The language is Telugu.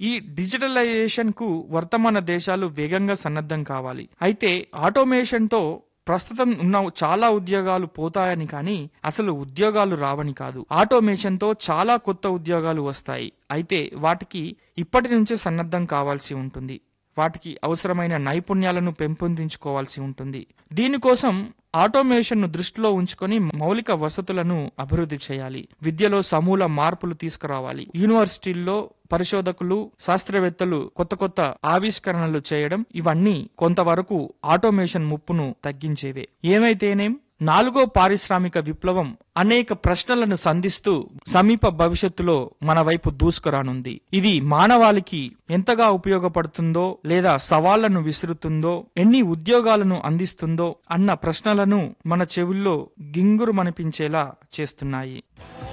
ఈ డిజిటలైజేషన్ కు వర్తమాన దేశాలు వేగంగా సన్నద్ధం కావాలి అయితే ఆటోమేషన్ తో ప్రస్తుతం ఉన్న చాలా ఉద్యోగాలు పోతాయని కానీ అసలు ఉద్యోగాలు రావని కాదు ఆటోమేషన్ తో చాలా కొత్త ఉద్యోగాలు వస్తాయి అయితే వాటికి ఇప్పటి నుంచే సన్నద్ధం కావాల్సి ఉంటుంది వాటికి అవసరమైన నైపుణ్యాలను పెంపొందించుకోవాల్సి ఉంటుంది దీనికోసం ఆటోమేషన్ ను దృష్టిలో ఉంచుకొని మౌలిక వసతులను అభివృద్ధి చేయాలి విద్యలో సమూల మార్పులు తీసుకురావాలి యూనివర్సిటీల్లో పరిశోధకులు శాస్త్రవేత్తలు కొత్త కొత్త ఆవిష్కరణలు చేయడం ఇవన్నీ కొంతవరకు ఆటోమేషన్ ముప్పును తగ్గించేవే ఏమైతేనేం నాలుగో పారిశ్రామిక విప్లవం అనేక ప్రశ్నలను సంధిస్తూ సమీప భవిష్యత్తులో మన వైపు దూసుకురానుంది ఇది మానవాళికి ఎంతగా ఉపయోగపడుతుందో లేదా సవాళ్లను విసురుతుందో ఎన్ని ఉద్యోగాలను అందిస్తుందో అన్న ప్రశ్నలను మన చెవుల్లో గింగురుమనిపించేలా చేస్తున్నాయి